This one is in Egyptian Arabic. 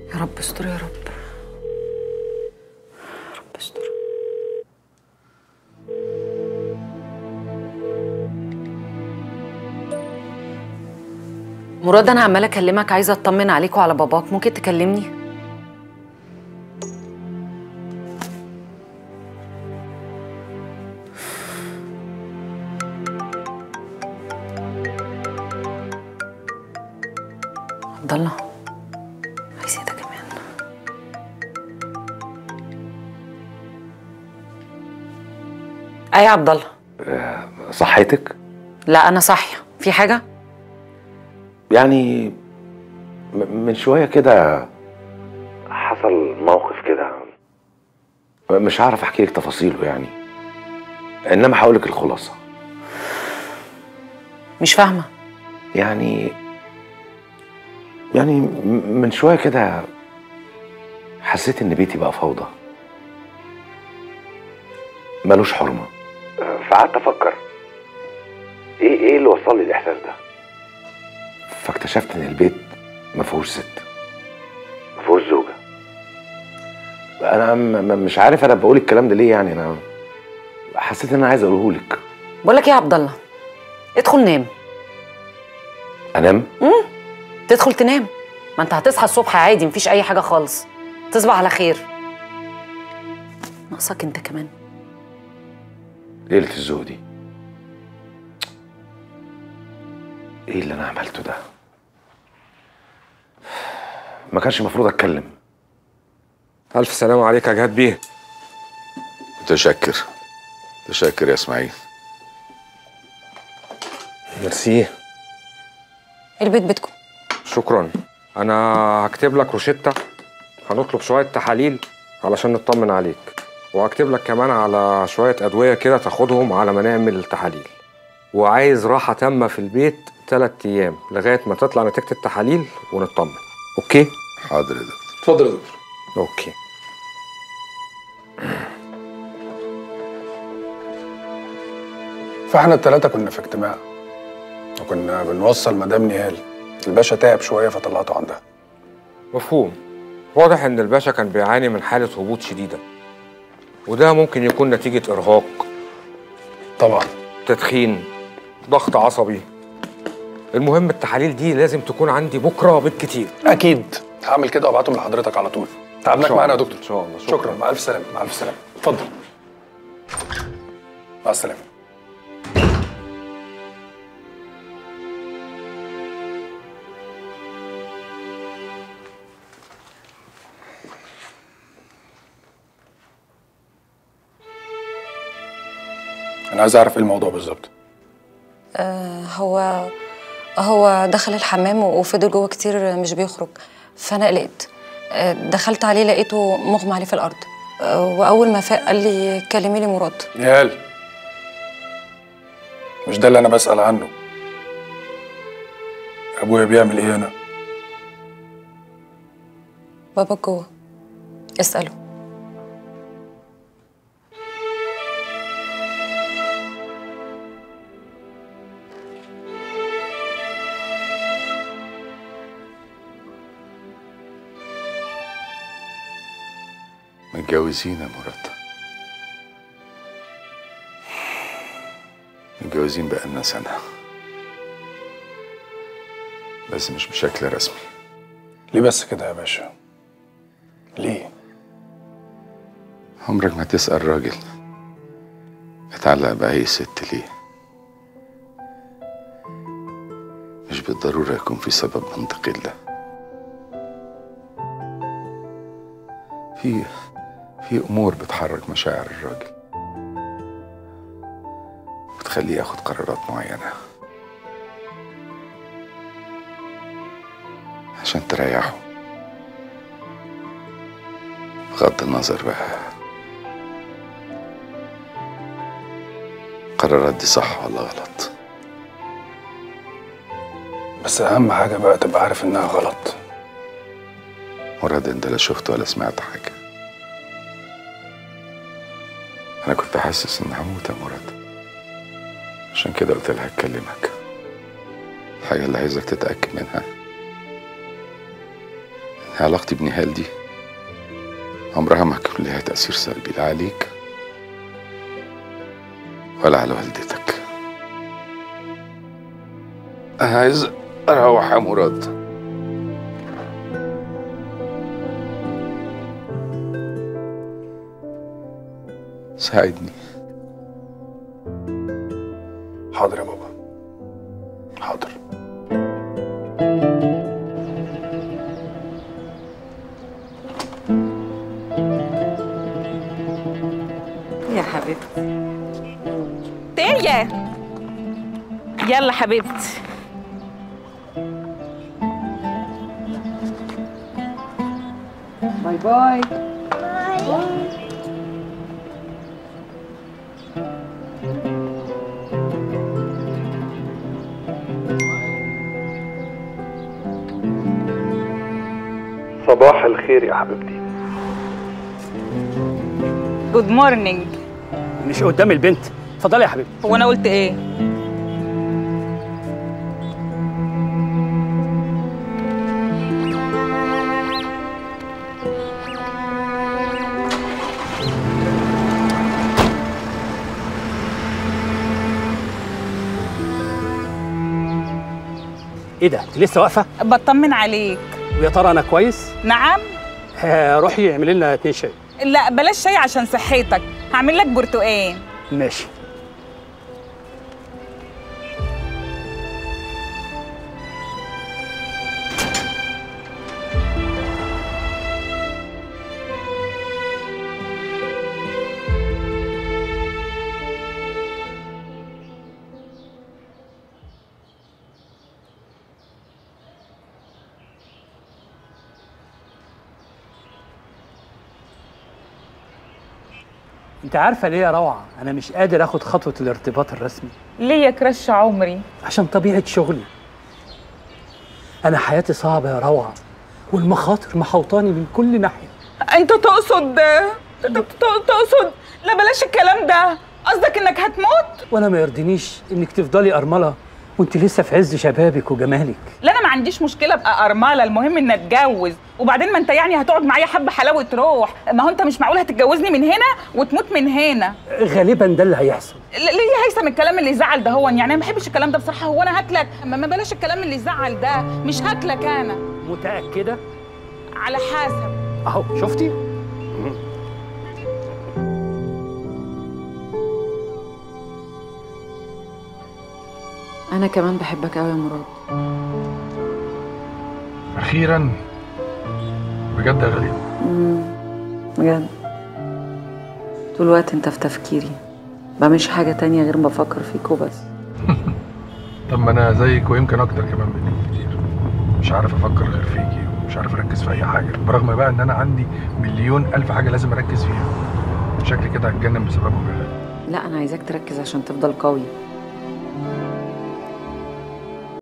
يا رب استر يا رب يا رب استر مراد انا عماله اكلمك عايزه اطمن عليك وعلى باباك ممكن تكلمني عبد الله عايز ايه ده كمان اي يا عبد الله صحتك لا انا صاحيه في حاجه يعني م- من شويه كده حصل موقف كده مش هعرف احكي لك تفاصيله يعني انما هقول لك الخلاصه مش فاهمه يعني يعني م- من شويه كده حسيت ان بيتي بقى فوضى ملوش حرمه فقعدت افكر ايه ايه اللي وصل لي الاحساس ده فاكتشفت ان البيت ما فيهوش ست ما فيهوش زوجه انا م- م- مش عارف انا بقول الكلام ده ليه يعني انا حسيت ان انا عايز اقوله لك بقول لك ايه يا عبد الله ادخل نام انام تدخل تنام ما انت هتصحى الصبح عادي مفيش اي حاجه خالص تصبح على خير ناقصك انت كمان ليله الذوق دي ايه اللي انا عملته ده ما كانش المفروض اتكلم ألف سلام عليك يا جهاد بيه متشكر متشكر يا اسماعيل ميرسي البيت بيتكم شكرا أنا هكتب لك روشتة هنطلب شوية تحاليل علشان نطمن عليك وهكتب لك كمان على شوية أدوية كده تاخدهم على ما نعمل التحاليل وعايز راحة تامة في البيت تلات أيام لغاية ما تطلع نتيجة التحاليل ونطمن أوكي؟ حاضر يا دكتور اتفضل يا دكتور أوكي فاحنا التلاتة كنا في اجتماع وكنا بنوصل مدام نهال الباشا تعب شوية فطلعته عندها مفهوم واضح إن الباشا كان بيعاني من حالة هبوط شديدة وده ممكن يكون نتيجة إرهاق طبعا تدخين ضغط عصبي المهم التحاليل دي لازم تكون عندي بكره بالكتير أكيد هعمل كده وابعتهم لحضرتك على طول إن تعبناك شاء معانا يا الله، دكتور إن شاء الله شكرا, شكرا. مع ألف سلامة مع ألف سلامة اتفضل مع السلامة أنا عايز أعرف إيه الموضوع بالظبط آه هو هو دخل الحمام وفضل جوه كتير مش بيخرج فانا قلقت آه دخلت عليه لقيته مغمى عليه في الارض آه واول ما فاق قال لي كلمي لي مراد نهال مش ده اللي أنا بسأل عنه أبويا بيعمل إيه هنا؟ بابا جوه اساله متجوزين يا مراد متجوزين بقالنا سنة بس مش بشكل رسمي ليه بس كده يا باشا؟ ليه؟ عمرك ما تسأل راجل اتعلق بأي ست ليه مش بالضرورة يكون في سبب منطقي له في في أمور بتحرك مشاعر الراجل وتخليه ياخد قرارات معينة عشان تريحه بغض النظر بقى القرارات دي صح ولا غلط بس أهم حاجة بقى تبقى عارف إنها غلط مراد انت لا شفت ولا سمعت حاجة أنا كنت حاسس إني هموت يا مراد عشان كده قلت لها أكلمك الحاجة اللي عايزك تتأكد منها علاقتي بنهال دي عمرها ما هيكون لها تأثير سلبي لا عليك ولا على والدتك أنا عايز أروح يا مراد ساعدني حاضر يا بابا حاضر يا حبيبتي تيا يلا حبيبتي باي باي صباح الخير يا حبيبتي جود مورنينج مش قدام البنت اتفضلي يا حبيبي هو انا قلت ايه ايه ده انت لسه واقفه بطمن عليك ويا ترى انا كويس نعم آه، روحي اعملي لنا اتنين شاي لا بلاش شاي عشان صحتك هعمل لك برتقان ماشي انت عارفه ليه يا روعه انا مش قادر اخد خطوه الارتباط الرسمي ليه يا كرش عمري عشان طبيعه شغلي انا حياتي صعبه يا روعه والمخاطر محوطاني من كل ناحيه انت تقصد ت- ت- تقصد لا بلاش الكلام ده قصدك انك هتموت وانا ما يرضينيش انك تفضلي ارمله وانت لسه في عز شبابك وجمالك لا انا ما عنديش مشكله ابقى ارمله المهم ان اتجوز وبعدين ما انت يعني هتقعد معايا حبه حلاوه روح ما هو انت مش معقول هتتجوزني من هنا وتموت من هنا غالبا ده اللي هيحصل ل- ليه يا هيثم الكلام اللي يزعل ده هو يعني انا ما بحبش الكلام ده بصراحه هو انا هاكلك ما ما بلاش الكلام اللي يزعل ده مش هاكلك انا متاكده على حسب اهو شفتي انا كمان بحبك قوي يا مراد اخيرا بجد يا غريب بجد طول الوقت انت في تفكيري بعملش حاجة تانية غير بفكر فيك وبس طب ما انا زيك ويمكن اكتر كمان منك كتير مش عارف افكر غير فيكي ومش عارف اركز في اي حاجه برغم بقى ان انا عندي مليون الف حاجه لازم اركز فيها شكلي كده هتجنن بسببهم يا غالي لا انا عايزاك تركز عشان تفضل قوي